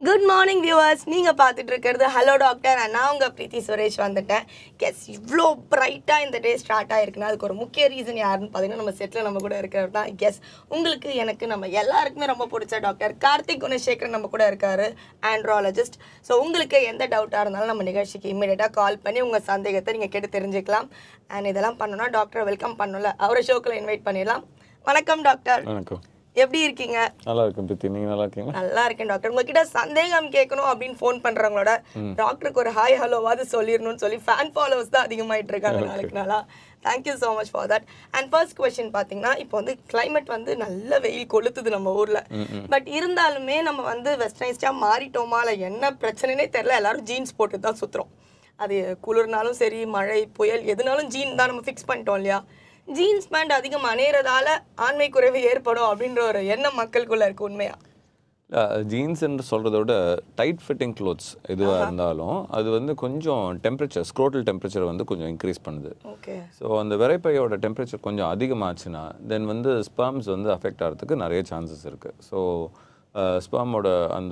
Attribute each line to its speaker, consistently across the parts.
Speaker 1: Good morning viewers நீங்கள் பார்த்துட்டு இருக்கிறது ஹலோ டாக்டர் நான் உங்கள் பிரீத்தி சுரேஷ் வந்துட்டேன் கெஸ் இவ்வளோ பிரைட்டாக இந்த டே ஸ்டார்ட் ஆயிருக்குன்னா அதுக்கு ஒரு முக்கிய ரீசன் யாருன்னு பார்த்தீங்கன்னா நம்ம செட்டில் நம்ம கூட இருக்கிறது தான் கெஸ் உங்களுக்கு எனக்கு நம்ம எல்லாருக்குமே ரொம்ப பிடிச்ச டாக்டர் கார்த்திக் குணசேகரன் நம்ம கூட இருக்காரு ஆண்ட்ராலஜிஸ்ட் ஸோ உங்களுக்கு எந்த டவுட்டாக இருந்தாலும் நம்ம நிகழ்ச்சிக்கு இமீடியட்டாக கால் பண்ணி உங்கள் சந்தேகத்தை நீங்கள் கேட்டு தெரிஞ்சுக்கலாம் அண்ட் இதெல்லாம் பண்ணணும்னா டாக்டரை வெல்கம் பண்ணல அவரை ஷோக்கில் இன்வைட் பண்ணிடலாம் வணக்கம் டாக்டர்
Speaker 2: வணக்கம்
Speaker 1: எப்படி இருக்கீங்க
Speaker 2: நல்லா இருக்கேன் பித்தி நீங்க நல்லா இருக்கீங்களா
Speaker 1: நல்லா இருக்கேன் டாக்டர் உங்ககிட்ட சந்தேகம் கேட்கணும் அப்படின்னு ஃபோன் பண்றவங்களோட டாக்டருக்கு ஒரு ஹாய் ஹலோவாது சொல்லிடணும்னு சொல்லி ஃபேன் ஃபாலோவர்ஸ் தான் அதிகமாயிட்டு இருக்காங்க நாளுக்கு நாளா thank you so much for that and first question பார்த்தீங்கன்னா இப்போ வந்து climate வந்து நல்ல வெயில் கொளுத்துது நம்ம ஊர்ல பட் இருந்தாலுமே நம்ம வந்து வெஸ்டர்னைஸ்டாக மாறிட்டோமா இல்லை என்ன பிரச்சனைனே தெரியல எல்லாரும் ஜீன்ஸ் போட்டு தான் சுத்துறோம் அது குளிர்னாலும் சரி மழை புயல் எதுனாலும் ஜீன் தான் நம்ம ஃபிக்ஸ் பண்ணிட்டோம் இல்லையா ஜீன்ஸ் பேண்ட் அதிகம் அணையிறதால ஆண்மை குறைவு ஏற்படும் அப்படின்ற ஒரு எண்ணம் மக்களுக்குள்ள இருக்கு உண்மையா
Speaker 2: ஜீன்ஸ் என்று சொல்கிறத விட டைட் ஃபிட்டிங் க்ளோத்ஸ் எதுவாக இருந்தாலும் அது வந்து கொஞ்சம் டெம்பரேச்சர் ஸ்க்ரோட்டல் டெம்பரேச்சர் வந்து கொஞ்சம் இன்க்ரீஸ் பண்ணுது
Speaker 1: ஓகே
Speaker 2: ஸோ அந்த விரைப்பையோட டெம்பரேச்சர் கொஞ்சம் அதிகமாச்சுன்னா தென் வந்து ஸ்பெர்ம்ஸ் வந்து அஃபெக்ட் ஆகிறதுக்கு நிறைய சான்சஸ் இருக்குது ஸோ ஸ்பெர்மோட அந்த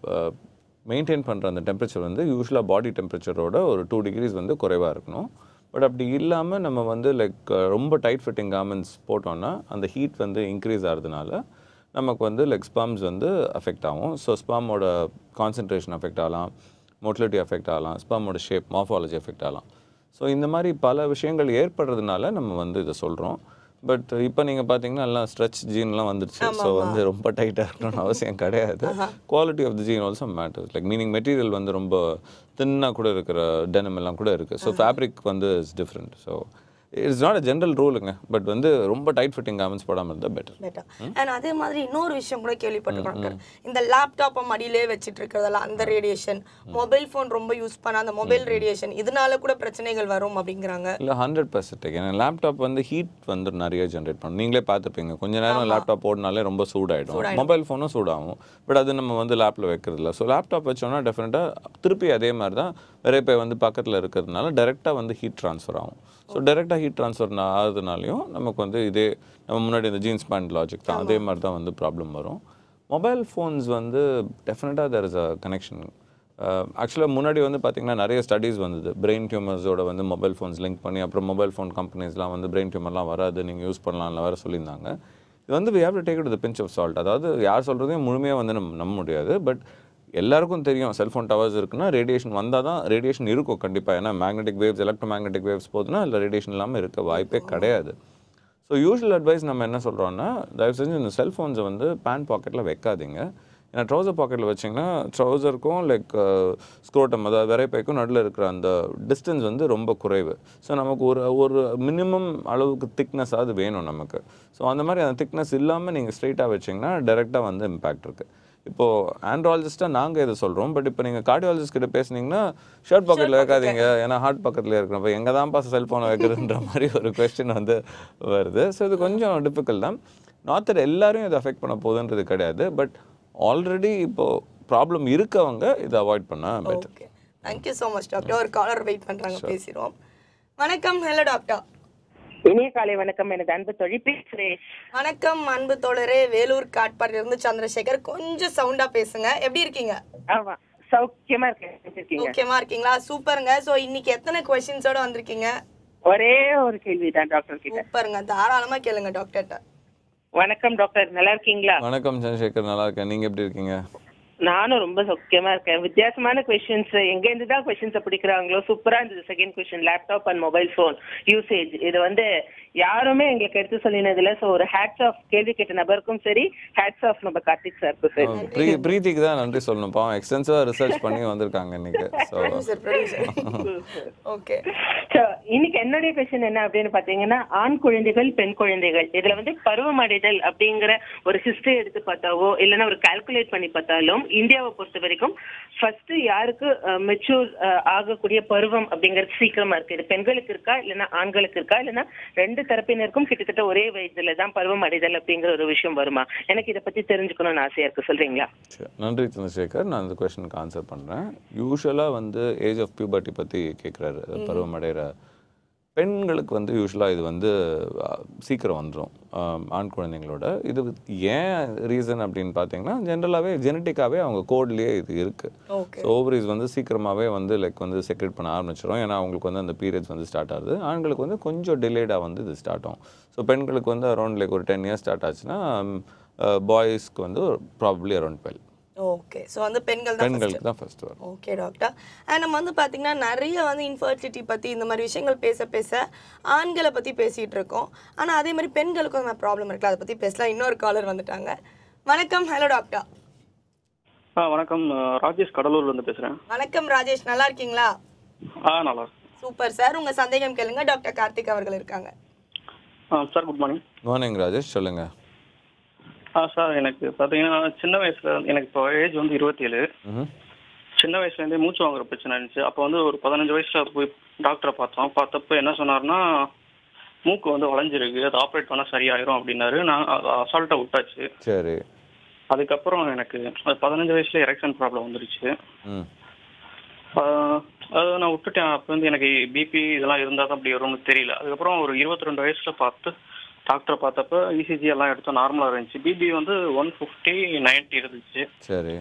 Speaker 2: மெயின்டைன் பண்ணுற அந்த டெம்பரேச்சர் வந்து யூஸ்வலாக பாடி டெம்பரேச்சரோட ஒரு டூ டிகிரிஸ் வந்து குறைவாக இருக்கணும் பட் அப்படி இல்லாமல் நம்ம வந்து லைக் ரொம்ப டைட் ஃபிட்டிங் கார்மெண்ட்ஸ் போட்டோம்னா அந்த ஹீட் வந்து இன்க்ரீஸ் ஆகிறதுனால நமக்கு வந்து லைக் ஸ்பாம்ஸ் வந்து அஃபெக்ட் ஆகும் ஸோ ஸ்பாமோட கான்சன்ட்ரேஷன் அஃபெக்ட் ஆகலாம் மோட்டிலிட்டி அஃபெக்ட் ஆகலாம் ஸ்பாமோட ஷேப் மார்ஃபாலஜி அஃபெக்ட் ஆகலாம் ஸோ இந்த மாதிரி பல விஷயங்கள் ஏற்படுறதுனால நம்ம வந்து இதை சொல்கிறோம் பட் இப்போ நீங்கள் பார்த்தீங்கன்னா எல்லாம் ஸ்ட்ரெச் ஜீன்லாம் வந்துருச்சு ஸோ வந்து ரொம்ப டைட்டாக இருக்கணும்னு அவசியம் கிடையாது quality of the jean also matters like meaning material வந்து ரொம்ப தின்னாக கூட இருக்கிற டெனம் எல்லாம் கூட இருக்குது ஸோ ஃபேப்ரிக் வந்து it's different so it's not a general ரூலுங்க பட் வந்து ரொம்ப டைட் ஃபிட்டிங் கார்மெண்ட்ஸ் போடாமல் இருந்தால் பெட்டர்
Speaker 1: பெட்டர் அண்ட் அதே மாதிரி இன்னொரு விஷயம் கூட கேள்விப்பட்டிருக்கோம் டாக்டர் இந்த லேப்டாப்பை மடியிலே வச்சுட்டு இருக்கிறதால அந்த ரேடியேஷன் மொபைல் ஃபோன் ரொம்ப யூஸ் பண்ண அந்த மொபைல் ரேடியேஷன் இதனால கூட பிரச்சனைகள் வரும் அப்படிங்கிறாங்க
Speaker 2: இல்லை ஹண்ட்ரட் பர்சன்ட் ஏன்னா லேப்டாப் வந்து ஹீட் வந்து நிறைய ஜென்ரேட் பண்ணும் நீங்களே பார்த்துருப்பீங்க கொஞ்ச நேரம் லேப்டாப் ஓடினாலே ரொம்ப சூடாயிடும் மொபைல் ஃபோனும் சூடாகும் பட் அது நம்ம வந்து லேப்பில் வைக்கிறது இல்லை ஸோ லேப்டாப் வச்சோம்னா டெஃபினட்டாக திருப்பி அதே மாதிரி தான் விரைப்பை வந்து பக்கத்தில் இருக்கிறதுனால டேரெக்டாக வந்து ஹீட் ட்ரான்ஸ்ஃபர் ஆகும் ஸோ டேரெக்டாக ஹீட் ட்ரான்ஸ்ஃபர் ஆகுதுனாலையும் நமக்கு வந்து இதே நம்ம முன்னாடி இந்த ஜீன்ஸ் பேண்ட் லாஜிக் தான் அதே மாதிரி தான் வந்து ப்ராப்ளம் வரும் மொபைல் ஃபோன்ஸ் வந்து டெஃபினட்டாக தெர் இஸ் அ கனெக்ஷன் ஆக்சுவலாக முன்னாடி வந்து பார்த்திங்கன்னா நிறைய ஸ்டடீஸ் வந்தது பிரெயின் டியூமர்ஸோட வந்து மொபைல் ஃபோன்ஸ் லிங்க் பண்ணி அப்புறம் மொபைல் ஃபோன் கம்பெனிஸ்லாம் வந்து பிரெயின் டியூமர்லாம் வராது நீங்கள் யூஸ் பண்ணலாம்ல வேறு சொல்லியிருந்தாங்க இது வந்து we have to take it the pinch of salt அதாவது யார் சொல்கிறதையும் முழுமையாக வந்து நம்ம நம்ப முடியாது பட் எல்லாருக்கும் தெரியும் செல்ஃபோன் டவர்ஸ் இருக்குன்னா ரேடியேஷன் வந்தால் தான் ரேடியேஷன் இருக்கும் கண்டிப்பாக ஏன்னா magnetic waves electro magnetic waves போதுன்னா இல்லை ரேடியேஷன் இல்லாமல் இருக்க வாய்ப்பே கிடையாது ஸோ யூஷுவல் அட்வைஸ் நம்ம என்ன சொல்கிறோன்னா தயவு செஞ்சு இந்த செல்ஃபோன்ஸை வந்து பேண்ட் பாக்கெட்டில் வைக்காதீங்க ஏன்னா ட்ரௌசர் பாக்கெட்டில் வச்சிங்கன்னா ட்ரௌசருக்கும் லைக் ஸ்க்ரோட்டம் அதாவது விரைப்பைக்கும் நடுவில் இருக்கிற அந்த டிஸ்டன்ஸ் வந்து ரொம்ப குறைவு ஸோ நமக்கு ஒரு ஒரு மினிமம் அளவுக்கு திக்னஸ் அது வேணும் நமக்கு ஸோ அந்த மாதிரி அந்த திக்னஸ் இல்லாமல் நீங்கள் ஸ்ட்ரைட்டாக வச்சிங்கன்னா டேரெக்டாக வந்து இம்பேக்ட் இருக்குது இப்போது ஆண்ட்ராலஜிஸ்ட்டாக நாங்கள் இதை சொல்கிறோம் பட் இப்போ நீங்கள் கார்டியாலஜிஸ்ட் கிட்ட பேசுனீங்கன்னா ஷர்ட் பாக்கெட்டில் வைக்காதீங்க ஏன்னா ஹார்ட் பக்கத்தில் இருக்கிறப்ப எங்கே தான் பாஸ் செல்ஃபோனை வைக்கிறதுன்ற மாதிரி ஒரு கொஸ்டின் வந்து வருது ஸோ இது கொஞ்சம் டிஃபிகல்ட் தான் நாட் தட் எல்லாரையும் இதை அஃபெக்ட் பண்ண போகுதுன்றது கிடையாது பட் ஆல்ரெடி இப்போது ப்ராப்ளம் இருக்கவங்க இதை அவாய்ட் பண்ண better
Speaker 1: okay thank you so much doctor ஒரு காலர் வெயிட் பண்றாங்க பேசிடுவோம் வணக்கம் ஹலோ டாக்டர்
Speaker 3: இனிய காலை வணக்கம் எனது அன்பு தொழில் பி. சுரேஷ்
Speaker 1: வணக்கம் அன்பு தோழரே வேலூர் காட்பாடில இருந்து சந்திரசேகர் கொஞ்சம் சவுண்டா பேசுங்க எப்படி இருக்கீங்க
Speaker 3: ஆமா சௌக்கியமா இருக்கேன் இருக்கீங்க
Speaker 1: முக்கியமா இருக்கீங்களா சூப்பருங்க சோ இன்னைக்கு எத்தனை கொஸ்டின்ஸோட வந்திருக்கீங்க
Speaker 3: ஒரே ஒரு கேள்விதான் டாக்டர் கிட்ட
Speaker 1: சூப்பருங்க தாராளமா கேளுங்க டாக்டர்கிட்ட
Speaker 3: வணக்கம் டாக்டர் நல்லா இருக்கீங்களா
Speaker 2: வணக்கம் சந்திரசேகர் நல்லா இருக்கேன் நீங்கள் எப்படி இருக்கீங்க
Speaker 3: நானும் ரொம்ப சௌக்கியமா இருக்கேன் வித்தியாசமான கொஸ்டின்ஸ் எங்க இருந்து தான் கொஸ்டின்ஸ் பிடிக்கிறாங்களோ சூப்பரா இருந்தது second question laptop and mobile phone usage இது வந்து யாருமே எங்களுக்கு எடுத்து சொல்லினதுல சோ ஒரு ஹேட்ஸ் ஆஃப் கேள்வி கேட்ட நபருக்கும் சரி ஹேட்ஸ் ஆஃப் நம்ம கார்த்திக் சாருக்கும் சரி
Speaker 2: ப்ரீ ப்ரீத்திக்கு தான் நன்றி சொல்லணும் பாவம் எக்ஸ்டென்சிவாக ரிசர்ச் பண்ணி வந்திருக்காங்க இன்னைக்கு so
Speaker 1: producer producer okay
Speaker 3: So, இன்னைக்கு என்னுடைய கொஸ்டின் என்ன அப்படின்னு பாத்தீங்கன்னா ஆண் குழந்தைகள் பெண் குழந்தைகள் இதுல வந்து பருவமடைதல் அப்படிங்கிற ஒரு ஹிஸ்டரி எடுத்து பார்த்தாவோ இல்லைன்னா ஒரு கால்குலேட் பண்ணி பார்த்தாலும் இந்தியாவை பொறுத்த வரைக்கும் ஃபர்ஸ்ட் யாருக்கு மெச்சூர் ஆகக்கூடிய பருவம் அப்படிங்கிறது சீக்கிரமா இருக்கு இது பெண்களுக்கு இருக்கா இல்லைன்னா ஆண்களுக்கு இருக்கா இல்லைன்னா ரெண்டு தரப்பினருக்கும் கிட்டத்தட்ட ஒரே வயதுல தான் பருவம் அடைதல் அப்படிங்கிற ஒரு விஷயம் வருமா எனக்கு இதை பத்தி தெரிஞ்சுக்கணும்னு ஆசையா இருக்கு சொல்றீங்களா
Speaker 2: சரி. நன்றி சந்திரசேகர் நான் அந்த கொஸ்டினுக்கு ஆன்சர் பண்ணுறேன் யூஸ்வலாக வந்து ஏஜ் ஆஃப் பியூபர்ட்டி பற்றி கேட்குறாரு பருவமடைகிற பெண்களுக்கு வந்து யூஸ்வலாக இது வந்து அஹ், சீக்கிரம் வந்துடும் ஆண் குழந்தைங்களோட இது ஏன் ரீசன் அப்படின்னு பார்த்தீங்கன்னா ஜென்ரலாகவே ஜெனட்டிக்காகவே அவங்க கோட்லேயே இது இருக்குது
Speaker 1: ஓகே
Speaker 2: ஸோ ஓவரிஸ் வந்து சீக்கிரமாகவே வந்து லைக் வந்து செக்ரெட் பண்ண ஆரம்பிச்சிடும் ஏன்னா அவங்களுக்கு வந்து அந்த பீரியட்ஸ் வந்து ஸ்டார்ட் ஆகுது ஆண்களுக்கு வந்து கொஞ்சம் டிலேடாக வந்து இது ஸ்டார்ட் ஆகும் ஸோ பெண்களுக்கு வந்து அரௌண்ட் லைக் ஒரு டென் இயர்ஸ் ஸ்டார்ட் ஆச்சுன்னா பாய்ஸ்க்கு வந்து probably around twelve
Speaker 1: okay so வந்து பெண்கள் தான்
Speaker 2: பெண்களுக்கு தான் ஃபர்ஸ்ட் வரும்
Speaker 1: ஓகே டாக்டர் அண்ட் நம்ம வந்து பார்த்தீங்கன்னா நிறைய வந்து இன்ஃபர்டிலிட்டி பற்றி இந்த மாதிரி விஷயங்கள் பேச பேச ஆண்களை பற்றி பேசிகிட்டு இருக்கோம் ஆனால் அதே மாதிரி பெண்களுக்கும் அந்த ப்ராப்ளம் இருக்குல்ல அதை பற்றி பேசலாம் இன்னொரு காலர் வந்துட்டாங்க வணக்கம் ஹலோ டாக்டர்
Speaker 4: ஆ வணக்கம் அஹ், ராஜேஷ் கடலூர்ல இருந்து பேசுறேன்
Speaker 1: வணக்கம் ராஜேஷ் நல்லா இருக்கீங்களா
Speaker 4: ஆ நல்லா இருக்கேன்.
Speaker 1: சூப்பர் சார் உங்கள் சந்தேகம் கேளுங்க டாக்டர் கார்த்திக் அவர்கள் இருக்காங்க
Speaker 4: ஆ sir good morning
Speaker 2: morning Rajesh சொல்லுங்கள்
Speaker 4: ஆ சார் எனக்கு பார்த்தீங்கன்னா சின்ன வயசுல எனக்கு இப்போ ஏஜ் வந்து இருபத்தேழு
Speaker 2: ம்
Speaker 4: சின்ன வயசுலேருந்தே மூச்சு வாங்குற பிரச்சனை இருந்துச்சு அப்போ வந்து ஒரு பதினஞ்சு வயசுல போய் டாக்டரை பார்த்தோம் பார்த்தப்ப என்ன சொன்னாருன்னா மூக்கு வந்து வளைஞ்சிருக்கு அது ஆப்ரேட் பண்ணால் சரியாயிரும் அப்படின்னாரு நான் அசால்ட்டாக விட்டாச்சு
Speaker 2: சரி
Speaker 4: அதுக்கப்புறம் எனக்கு அது பதினஞ்சு வயசுல எரெக்ஷன் ப்ராப்ளம் வந்துருச்சு
Speaker 2: ம்
Speaker 4: ஆஹ் அது நான் விட்டுட்டேன் அப்போ வந்து எனக்கு பிபி இதெல்லாம் இருந்தால் தான் அப்படி வரும்னு தெரியல அதுக்கப்புறம் ஒரு இருபத்தி ரெண்டு வயசுல பார்த்து டாக்டரை பார்த்தப்ப இசிஜி எல்லாம் எடுத்தோம் நார்மலாக இருந்துச்சு பிபி வந்து ஒன் ஃபிஃப்டி நைன்ட்டி இருந்துச்சு
Speaker 2: சரி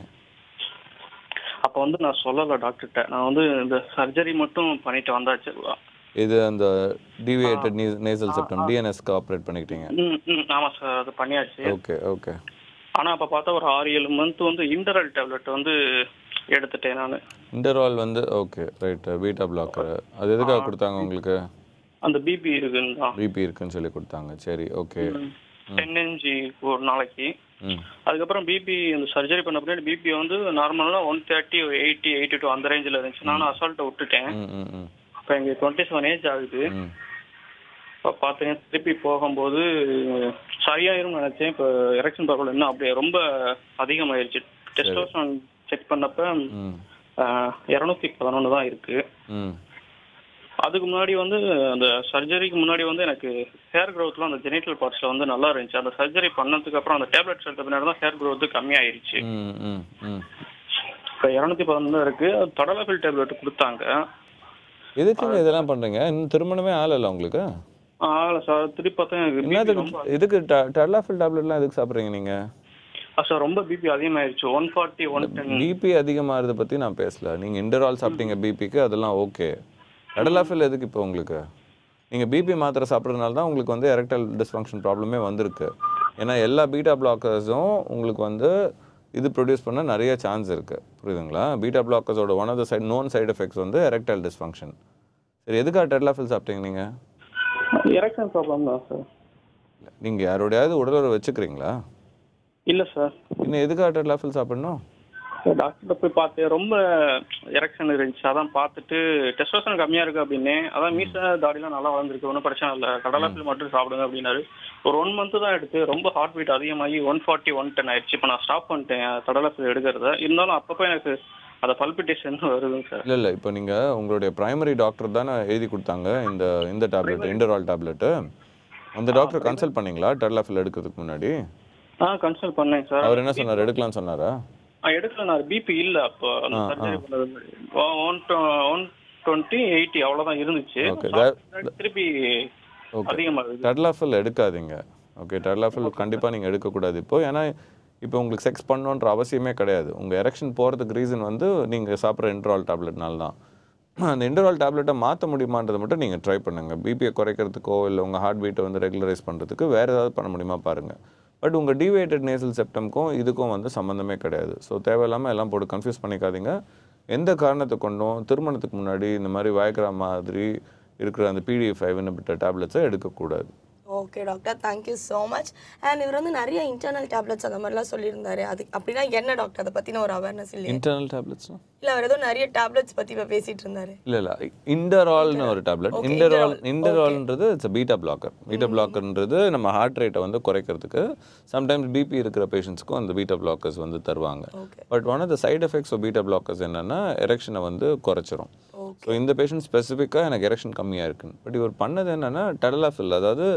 Speaker 4: அப்போ வந்து நான் சொல்லலை டாக்டர்கிட்ட நான் வந்து இந்த சர்ஜரி மட்டும் பண்ணிட்டு வந்தாச்சு
Speaker 2: இது அந்த டிவியேட்டட் நேசல் செப்டம் டிஎன்எஸ்க்கு ஆப்ரேட் பண்ணிக்கிட்டீங்க
Speaker 4: ம் ம் ஆமாம் சார் அது பண்ணியாச்சு
Speaker 2: ஓகே ஓகே
Speaker 4: ஆனால் அப்போ பார்த்தா ஒரு ஆறு ஏழு மந்த் வந்து இன்டரல் டேப்லெட் வந்து எடுத்துட்டேன் நான்
Speaker 2: இன்டர்வால் வந்து ஓகே ரைட் பீட்டா பிளாக்கர் அது எதுக்காக கொடுத்தாங்க உங்களுக்கு
Speaker 4: அந்த பிபி இருக்குன்னு தான்
Speaker 2: பிபி இருக்குன்னு சொல்லி கொடுத்தாங்க சரி ஓகே
Speaker 4: டென் என்ஜி ஒரு நாளைக்கு
Speaker 2: ம்
Speaker 4: அதுக்கப்புறம் பிபி அந்த சர்ஜரி பண்ண பின்னாடி பிபி வந்து நார்மலாக one thirty eighty eighty two அந்த ரேஞ்சில் இருந்துச்சு நானும் அசால்ட்டை விட்டுட்டேன்
Speaker 2: ம் ம் ம்
Speaker 4: இப்போ எங்களுக்கு டுவெண்ட்டி செவன் ஏஜ் ஆகுது
Speaker 2: ம்
Speaker 4: இப்போ பார்த்தீங்க திருப்பி போகும்போது சரியாயிரும்னு நினச்சேன் இப்போ எரெக்ஷன் ப்ராப்ளம் இன்னும் அப்படியே ரொம்ப அதிகமாயிருச்சு டெஸ்டோஸ்டான் செக் பண்ணப்ப
Speaker 2: ம்
Speaker 4: இரநூத்தி பதினொன்று தான் இருக்கு
Speaker 2: ம்
Speaker 4: அதுக்கு முன்னாடி வந்து அந்த சர்ஜரிக்கு முன்னாடி வந்து எனக்கு ஹேர் க்ரோத்லாம் அந்த ஜெனிட்டல் பார்ட்ஸில் வந்து நல்லா இருந்துச்சு அந்த சர்ஜரி பண்ணதுக்கு அப்புறம் அந்த டேப்லெட்ஸ் எடுத்த பின்னாடி தான் ஹேர் க்ரோத் கம்மியாயிருச்சு
Speaker 2: ம் ம் ம்
Speaker 4: இப்போ இரநூத்தி பதினொன்று இருக்கு தடலபில் டேப்லெட் கொடுத்தாங்க
Speaker 2: எதுக்குங்க இதெல்லாம் பண்றீங்க இன்னும் திருமணமே ஆகல உங்களுக்கு
Speaker 4: ஆகல சார் திருப்பி பார்த்தா எனக்கு பிபி
Speaker 2: என்னதுக்கு
Speaker 4: ரொம்ப
Speaker 2: இதுக்கு டெர்லாஃபில் டேப்லெட்லாம் எதுக்கு சாப்பிட்றீங்க நீங்க
Speaker 4: ஆ, சார் ரொம்ப பிபி அதிகமாயிருச்சு one forty one ten
Speaker 2: BP அதிகமாகிறத பத்தி நான் பேசல நீங்க இண்டரால் சாப்பிட்டீங்க பிபிக்கு அதெல்லாம் ஓகே டெர்லாஃபில் எதுக்கு இப்போ உங்களுக்கு நீங்க பிபி மாத்திரை சாப்பிட்றதுனால தான் உங்களுக்கு வந்து எரெக்டல் டிஸ்ஃபங்க்ஷன் ப்ராப்ளமே வந்திருக்கு ஏன்னா எல்லா பீட்டா பிளாக்கர்ஸும் உங்களுக்கு வந்து இது ப்ரொடியூஸ் பண்ண நிறைய சான்ஸ் இருக்கு புரியுதுங்களா பீட்டா பிளாக்கர்ஸோட one of the side known side effects வந்து எரெக்டல் டிஸ்ஃபங்க்ஷன் சரி எதுக்காக டெர்லாஃபில் சாப்பிட்டீங்க நீங்க
Speaker 4: எரெக்ஷன் ப்ராப்ளம் தான் சார்
Speaker 2: நீங்க யாரோடையாவது உடலுறவு வச்சுக்கிறீங்களா
Speaker 4: இல்லை சார்
Speaker 2: இன்னும் எதுக்காக டெர்லாஃபில் சாப்பிடணும்
Speaker 4: டாக்டர்கிட்ட போய் பார்த்தேன் ரொம்ப எரெக்ஷன் இருந்துச்சு அதான் பார்த்துட்டு டெஸ்டோஸ்டரான் கம்மியாக இருக்கு அப்படின்னு அதான் மீச தாடிலாம் நல்லா வளர்ந்துருக்கு ஒன்றும் பிரச்சனை இல்லை கடலாப்பில் மட்டும் சாப்பிடுங்க அப்படின்னாரு ஒரு ஒன் மந்த் தான் எடுத்து ரொம்ப ஹார்ட் பீட் அதிகமாகி ஒன் ஃபார்ட்டி ஒன் டென் ஆயிடுச்சு இப்போ நான் ஸ்டாப் பண்ணிட்டேன் கடலாப்பில் எடுக்கிறத இருந்தாலும் அப்பப்போ எனக்கு அந்த பல்பிட்டேஷன் வருதுங்க சார்
Speaker 2: இல்லை இல்லை இப்போ நீங்கள் உங்களுடைய பிரைமரி டாக்டர் தானே எழுதி கொடுத்தாங்க இந்த இந்த டேப்லெட் இண்டரால் டேப்லெட்டு அந்த டாக்டர் கன்சல்ட் பண்ணீங்களா டெர்லாஃபில் எடுக்கிறதுக்கு முன்னாடி
Speaker 4: ஆ கன்சல்ட் பண்ணேன் சார்
Speaker 2: அவர் என்ன சொன்னார் எடுக்கலாம்னு சொன்னாரா
Speaker 4: ஆ, எடுக்கல நான் பிபி இல்ல அப்போ அந்த
Speaker 2: ஆ,
Speaker 4: சர்ஜரி பண்ணது ஒன் ஒன் டுவெண்ட்டி எயிட்டி அவ்வளவுதான் இருந்துச்சு
Speaker 2: Okay,
Speaker 4: சாப்பிட்ட திருப்பி
Speaker 2: ஓகே
Speaker 4: அதிகமாகுது
Speaker 2: டெர்லாஃபில் எடுக்காதீங்க ஓகே டெர்லாஃபில் கண்டிப்பாக நீங்கள் எடுக்கக்கூடாது இப்போ ஏன்னா இப்போ உங்களுக்கு செக்ஸ் பண்ணணுன்ற அவசியமே கிடையாது உங்கள் எரெக்ஷன் போகிறதுக்கு ரீசன் வந்து நீங்கள் சாப்பிட்ற இன்ட்ரால் டேப்லெட்னால தான் அந்த இன்டர்வால் டேப்லெட்டை மாற்ற முடியுமான்றதை மட்டும் நீங்கள் ட்ரை பண்ணுங்கள் பிபியை குறைக்கிறதுக்கோ இல்லை உங்கள் ஹார்ட் பீட்டை வந்து ரெகுலரைஸ் பண்ணுறதுக்கு வேறு ஏதாவது பண்ண முடியுமா பாருங்கள் பட் உங்கள் டிவேட்டட் நேசல் செப்டம்க்கும் இதுக்கும் வந்து சம்மந்தமே கிடையாது ஸோ தேவையில்லாமல் எல்லாம் போட்டு கன்ஃபியூஸ் பண்ணிக்காதீங்க எந்த காரணத்தை கொண்டும் திருமணத்துக்கு முன்னாடி இந்த மாதிரி வயக்ரா மாதிரி இருக்கிற அந்த பிடிஎஃப் ஃபைவ் இன்னபிட்ட டேப்லெட்ஸை எடுக்கக்கூடாது
Speaker 1: okay doctor thank you so much and இவர் வந்து நிறைய இன்டர்னல் டேப்லெட்ஸ் அந்த மாதிரிலாம் சொல்லியிருந்தாரு அது அப்படின்னா என்ன டாக்டர் அதை பற்றின ஒரு அவேர்னஸ் இல்லையா
Speaker 2: இன்டர்னல் டேப்லெட்ஸ்னா
Speaker 1: இல்லை அவர் ஏதோ நிறைய டேப்லெட்ஸ் பற்றி இப்போ பேசிட்டு இருந்தாரு
Speaker 2: இல்ல இல்ல இண்டரால்னு ஒரு டேப்லெட்
Speaker 1: Okay,
Speaker 2: இண்டரால்
Speaker 1: Inderal.
Speaker 2: இண்டரால்ன்றது இட்ஸ் பீட்டா பிளாக்கர் பீட்டா பிளாக்கர்ன்றது நம்ம ஹார்ட் ரேட்டை வந்து குறைக்கிறதுக்கு சம்டைம்ஸ் பிபி இருக்கிற பேஷண்ட்ஸ்க்கும் அந்த பீட்டா பிளாக்கர்ஸ் வந்து தருவாங்க
Speaker 1: okay
Speaker 2: but one of the side effects of beta blockers என்னன்னா எரெக்ஷனை வந்து குறைச்சிரும்
Speaker 1: ஓகே
Speaker 2: ஸோ இந்த பேஷண்ட் ஸ்பெசிஃபிக்காக எனக்கு எரெக்ஷன் கம்மியாக இருக்குன்னு பட் இவர் பண்ணது என்னன்னா டெடலாஃபில் அதாவது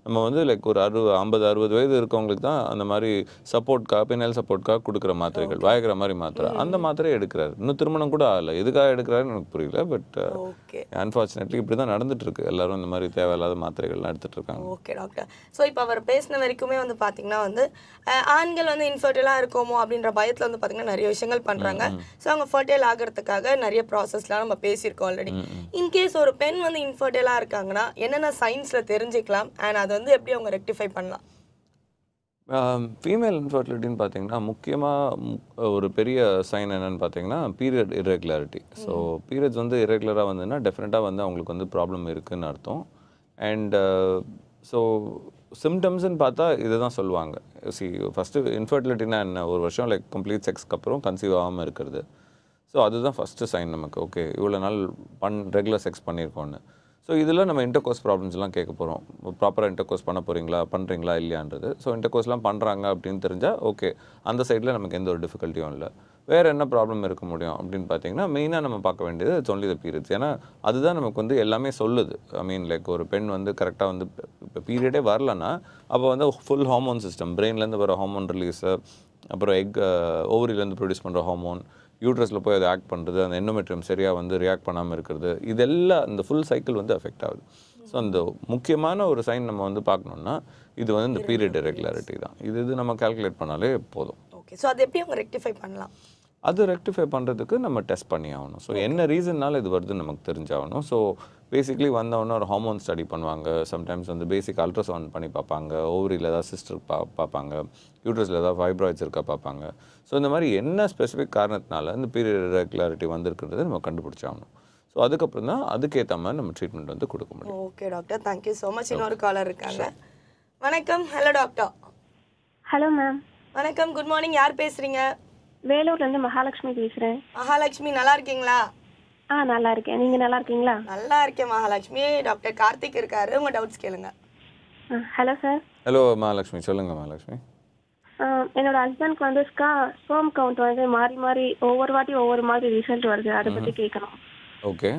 Speaker 2: நம்ம வந்து லைக் ஒரு அறுபது ஐம்பது அறுபது வயது இருக்கவங்களுக்கு தான் அந்த மாதிரி சப்போர்ட்காக பின்னல் சப்போர்ட்காக கொடுக்குற மாத்திரைகள் வாய்க்கிற மாதிரி மாத்திரை அந்த மாத்திரையை எடுக்கிறாரு இன்னும் திருமணம் கூட ஆகலை எதுக்காக எடுக்கிறாருன்னு எனக்கு புரியல பட்
Speaker 1: ஓகே
Speaker 2: அன்ஃபார்ச்சுனேட்லி இப்படி தான் நடந்துட்டு இருக்கு எல்லாரும் இந்த மாதிரி தேவையில்லாத மாத்திரைகள்லாம் எடுத்துட்டு இருக்காங்க
Speaker 1: ஓகே டாக்டர் ஸோ இப்போ அவர் பேசின வரைக்குமே வந்து பார்த்தீங்கன்னா வந்து அஹ், ஆண்கள் வந்து இன்ஃபர்டைலாக இருக்கோமோ அப்படின்ற பயத்தில் வந்து பார்த்தீங்கன்னா நிறைய விஷயங்கள் பண்ணுறாங்க ஸோ அவங்க ஃபர்டைல் ஆகிறதுக்காக நிறைய ப்ராசஸ்லாம் நம்ம பேசியிருக்கோம் ஆல்ரெடி இன்கேஸ் ஒரு பெண் வந்து இன்ஃபர்டைலாக இருக்காங்கன்னா என்னென்ன சயின்ஸில் தெரிஞ்சுக்கலாம் அண்ட் அதை வந்து எப்படி அவங்க ரெக்டிஃபை பண்ணலாம்
Speaker 2: ஃபீமேல் இன்ஃபர்டிலிட்டின்னு பார்த்தீங்கன்னா முக்கியமாக ஒரு பெரிய சைன் என்னன்னு பார்த்தீங்கன்னா பீரியட் irregularity ஸோ பீரியட்ஸ் வந்து irregular-ஆ வந்ததுன்னா டெஃபினட்டாக வந்து அவங்களுக்கு வந்து ப்ராப்ளம் இருக்குன்னு அர்த்தம் அண்ட் ஸோ சிம்டம்ஸ்னு பார்த்தா இதை தான் சொல்லுவாங்க சி ஃபஸ்ட்டு இன்ஃபர்டிலிட்டினா என்ன ஒரு வருஷம் லைக் கம்ப்ளீட் செக்ஸ்க்கு அப்புறம் கன்சீவ் ஆகாமல் இருக்கிறது ஸோ அதுதான் ஃபஸ்ட்டு சைன் நமக்கு ஓகே இவ்வளோ நாள் பண் ரெகுலர் செக்ஸ் பண்ணியிருக்கோன்னு ஸோ இதில் நம்ம இன்டர்கோர்ஸ் ப்ராப்ளம்ஸ்லாம் கேட்க போகிறோம் ப்ராப்பராக இன்டர்கோர்ஸ் பண்ண போகிறீங்களா பண்ணுறீங்களா இல்லையான்றது ஸோ இன்டர்கோர்ஸ்லாம் பண்ணுறாங்க அப்படின்னு தெரிஞ்சால் ஓகே அந்த சைடில் நமக்கு எந்த ஒரு டிஃபிகல்ட்டியும் இல்லை வேறு என்ன ப்ராப்ளம் இருக்க முடியும் அப்படின்னு பார்த்தீங்கன்னா மெயினாக நம்ம பார்க்க வேண்டியது சொல்லி த பீரியட்ஸ் ஏன்னா அதுதான் நமக்கு வந்து எல்லாமே சொல்லுது ஐ மீன் லைக் ஒரு பெண் வந்து கரெக்டாக வந்து இப்போ பீரியடே வரலன்னா அப்போ வந்து ஃபுல் ஹார்மோன் சிஸ்டம் பிரெயின்லேருந்து வர ஹார்மோன் ரிலீஸு அப்புறம் எக் ஓவரிலேருந்து ப்ரொடியூஸ் பண்ணுற ஹார்மோன் யூட்ரஸில் போய் அதை ஆக்ட் பண்ணுறது அந்த எண்டோமெட்ரியம் சரியாக வந்து ரியாக்ட் பண்ணாமல் இருக்கிறது இதெல்லாம் இந்த ஃபுல் சைக்கிள் வந்து அஃபெக்ட் ஆகுது ஸோ அந்த முக்கியமான ஒரு சைன் நம்ம வந்து பார்க்கணுன்னா இது வந்து இந்த பீரியட் irregularity தான் இது இது நம்ம கால்குலேட் பண்ணாலே போதும்
Speaker 1: ஓகே ஸோ அதை எப்படி அவங்க ரெக்டிஃபை பண்ணலாம்
Speaker 2: அது ரெக்டிஃபை பண்ணுறதுக்கு நம்ம டெஸ்ட் பண்ணி ஆகணும் ஸோ என்ன ரீசன்னால இது வருதுன்னு நமக்கு தெரிஞ்சாகணும் ஸோ பேசிக்லி வந்தவொடனே ஒரு ஹார்மோன் ஸ்டடி பண்ணுவாங்க சம்டைம்ஸ் வந்து பேசிக் அல்ட்ராசவுண்ட் பண்ணி பார்ப்பாங்க ஓவரியில் ஏதாவது சிஸ்டர் பா பார்ப்பாங்க யூட்ரஸில் ஏதாவது ஃபைப்ராய்ட்ஸ் இருக்கா பார்ப்பாங்க ஸோ இந்த மாதிரி என்ன ஸ்பெசிஃபிக் காரணத்தினால இந்த பீரியட் ரெகுலாரிட்டி வந்திருக்கிறத நம்ம கண்டுபிடிச்சாகணும் ஸோ அதுக்கப்புறம் தான் அதுக்கேற்ற மாதிரி நம்ம ட்ரீட்மெண்ட் வந்து கொடுக்க முடியும்
Speaker 1: okay doctor thank you so much இன்னொரு காலர் இருக்காங்க வணக்கம் ஹலோ டாக்டர்
Speaker 5: ஹலோ மேம்
Speaker 1: வணக்கம் குட் மார்னிங் யார் பேசுறீங்க
Speaker 5: வேலூர்லேருந்து மகாலட்சுமி பேசுகிறேன்
Speaker 1: மகாலட்சுமி நல்லா இருக்கீங்களா
Speaker 5: ஆ நல்லா இருக்கேன் நீங்கள் நல்லா இருக்கீங்களா
Speaker 1: நல்லா இருக்கேன் மகாலட்சுமி டாக்டர் கார்த்திக் இருக்காரு உங்க டவுட்ஸ் கேளுங்க
Speaker 5: ஆ ஹலோ சார்
Speaker 2: ஹலோ மகாலட்சுமி சொல்லுங்கள் மகாலட்சுமி
Speaker 5: என்னோட ஹஸ்பண்ட்க்கு வந்து ஸ்கா ஸ்போம் கவுண்ட் வந்து மாறி மாறி ஒவ்வொரு வாட்டி ஒவ்வொரு மாதிரி ரிசல்ட் வருது அதை பற்றி கேட்கணும்
Speaker 2: ஓகே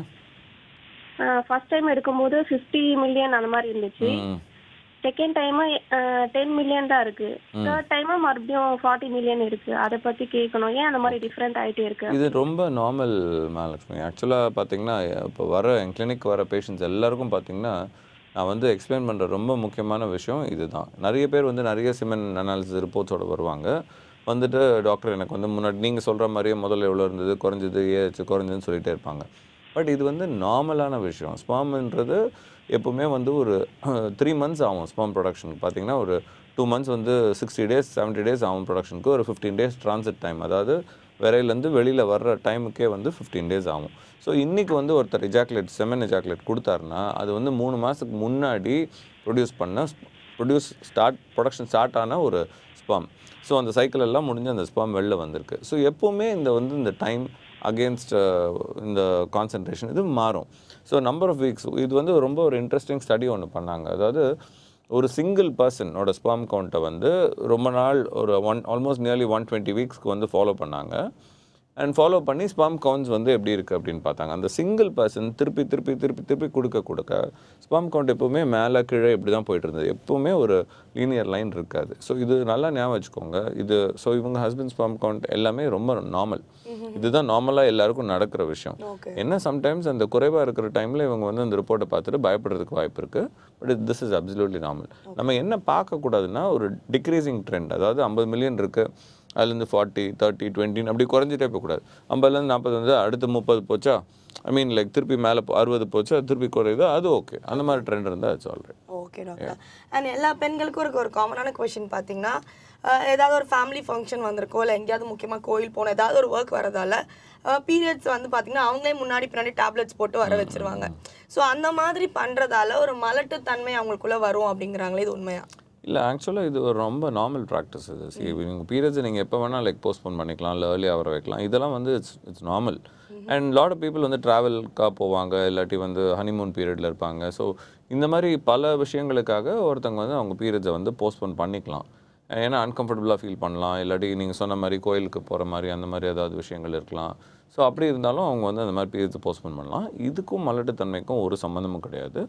Speaker 5: ஃபர்ஸ்ட் டைம் எடுக்கும்போது ஃபிஃப்டி மில்லியன் அந்த மாதிரி இருந்துச்சு
Speaker 2: ம்
Speaker 5: செகண்ட் டைமு டென் மில்லியன் தான் இருக்கு தேர்ட் டைமு மறுபடியும் ஃபார்ட்டி மில்லியன் இருக்கு அதை பற்றி கேட்கணும் ஏன் அந்த மாதிரி டிஃப்ரெண்ட் ஆகிட்டே இருக்கு
Speaker 2: இது ரொம்ப நார்மல் மகாலட்சுமி ஆக்சுவலாக பார்த்தீங்கன்னா இப்போ வர என் கிளினிக் வர பேஷண்ட்ஸ் எல்லாருக்கும் பார்த்தீங்கன்னா நான் வந்து எக்ஸ்பிளைன் பண்ணுற ரொம்ப முக்கியமான விஷயம் இதுதான் நிறைய பேர் வந்து நிறைய சிமென் அனாலிசிஸ் ரிப்போர்ட்ஸோட வருவாங்க வந்துட்டு டாக்டர் எனக்கு வந்து முன்னாடி நீங்கள் சொல்கிற மாதிரியே முதல்ல எவ்வளோ இருந்தது குறைஞ்சது ஏச்சு குறைஞ்சதுன்னு சொல்லிட்டே இருப்பாங்க பட் இது வந்து நார்மலான விஷயம் ஸ்பாம்ன்றது எப்பவுமே வந்து ஒரு த்ரீ மந்த்ஸ் ஆகும் ஸ்பாம் ப்ரொடக்ஷனுக்கு பார்த்தீங்கன்னா ஒரு டூ மந்த்ஸ் வந்து சிக்ஸ்டி டேஸ் செவன்ட்டி டேஸ் ஆகும் ப்ரொடக்ஷனுக்கு ஒரு ஃபிஃப்டீன் டேஸ் ட்ரான்சிட் டைம் அதாவது விரையிலேருந்து வெளியில் வர்ற டைமுக்கே வந்து ஃபிஃப்டீன் டேஸ் ஆகும் ஸோ இன்றைக்கி வந்து ஒருத்தர் எஜாக்குலேட் செமன் எஜாக்குலேட் கொடுத்தாருன்னா அது வந்து மூணு மாதத்துக்கு முன்னாடி ப்ரொடியூஸ் பண்ண ப்ரொடியூஸ் ஸ்டார்ட் ப்ரொடக்ஷன் ஸ்டார்ட் ஆன ஒரு ஸ்பாம் ஸோ அந்த சைக்கிள் எல்லாம் முடிஞ்சு அந்த ஸ்பாம் வெளில வந்திருக்கு ஸோ எப்போவுமே இந்த வந்து இந்த டைம் அகேன்ஸ்ட் இந்த கான்சன்ட்ரேஷன் இது மாறும் ஸோ நம்பர் ஆஃப் வீக்ஸ் இது வந்து ரொம்ப ஒரு இன்ட்ரெஸ்டிங் ஸ்டடி ஒன்று பண்ணாங்க அதாவது ஒரு சிங்கிள் பர்சனோட ஸ்பாம் கவுண்ட்டை வந்து ரொம்ப நாள் ஒரு one almost nearly one twenty வீக்ஸ்க்கு வந்து ஃபாலோ பண்ணாங்க அண்ட் ஃபாலோ பண்ணி ஸ்பாம் கவுண்ட்ஸ் வந்து எப்படி இருக்குது அப்படின்னு பார்த்தாங்க அந்த சிங்கிள் பர்சன் திருப்பி திருப்பி திருப்பி திருப்பி கொடுக்க கொடுக்க ஸ்பாம் கவுண்ட் எப்போவுமே மேலே கீழே இப்படி தான் போயிட்டு இருந்தது எப்போவுமே ஒரு லீனியர் லைன் இருக்காது ஸோ இது நல்லா ஞாபகம் வச்சுக்கோங்க இது ஸோ இவங்க ஹஸ்பண்ட் ஸ்பாம் கவுண்ட் எல்லாமே ரொம்ப நார்மல் இதுதான் நார்மலாக எல்லாருக்கும் நடக்கிற விஷயம்
Speaker 1: ஓகே
Speaker 2: என்ன சம்டைம்ஸ் அந்த குறைவாக இருக்கிற டைமில் இவங்க வந்து அந்த ரிப்போர்ட்டை பார்த்துட்டு பயப்படுறதுக்கு வாய்ப்பு இருக்குது but this is absolutely normal நம்ம என்ன பார்க்கக்கூடாதுன்னா ஒரு டிக்ரீசிங் ட்ரெண்ட் அதாவது ஐம்பது மில்லியன் இருக்குது அதுலேருந்து ஃபார்ட்டி தேர்ட்டி டுவெண்ட்டின்னு அப்படி குறைஞ்சிட்டே போகக்கூடாது ஐம்பதுலேருந்து நாற்பது வந்து அடுத்து முப்பது போச்சா ஐ மீன் லைக் திருப்பி மேலே அறுபது போச்சா திருப்பி குறையுதோ அது ஓகே அந்த மாதிரி ட்ரெண்ட் இருந்தால் அது ஆல்ரெடி
Speaker 1: ஓகே டாக்டர் அண்ட் எல்லா பெண்களுக்கும் இருக்க ஒரு காமனான கொஷின் பார்த்தீங்கன்னா அஹ், ஏதாவது ஒரு ஃபேமிலி ஃபங்க்ஷன் வந்திருக்கோ இல்லை எங்கேயாவது முக்கியமாக கோயில் போகணும் ஏதாவது ஒரு ஒர்க் வரதால பீரியட்ஸ் வந்து பார்த்தீங்கன்னா அவங்களே முன்னாடி பின்னாடி டேப்லெட்ஸ் போட்டு வர வச்சிருவாங்க ஸோ அந்த மாதிரி பண்ணுறதால ஒரு மலட்டுத்தன்மை அவங்களுக்குள்ள வரும் அப்படிங்கிறாங்களே இது உண்மையா
Speaker 2: இல்லை ஆக்சுவலாக இது ஒரு ரொம்ப நார்மல் ப்ராக்டிஸ் இது சி நீங்கள் பீரியட்ஸ் நீங்கள் எப்போ வேணால் லைக் போஸ்ட்போன் பண்ணிக்கலாம் இல்லை ஏர்லி ஆகிற வைக்கலாம் இதெல்லாம் வந்து it's it's normal and lot of people வந்து ட்ராவல்க்காக போவாங்க இல்லாட்டி வந்து ஹனிமூன் பீரியடில் இருப்பாங்க ஸோ இந்த மாதிரி பல விஷயங்களுக்காக ஒருத்தவங்க வந்து அவங்க பீரியட்ஸை வந்து போஸ்ட்போன் பண்ணிக்கலாம் ஏன்னா அன்கம்ஃபர்டபுளாக ஃபீல் பண்ணலாம் இல்லாட்டி நீங்கள் சொன்ன மாதிரி கோயிலுக்கு போகிற மாதிரி அந்த மாதிரி ஏதாவது விஷயங்கள் இருக்கலாம் ஸோ அப்படி இருந்தாலும் அவங்க வந்து அந்த மாதிரி பீரியட்ஸை போஸ்ட்போன் பண்ணலாம் இதுக்கும் மலட்டுத்தன்மைக்கும் ஒரு சம்மந்தமும் கிடையாது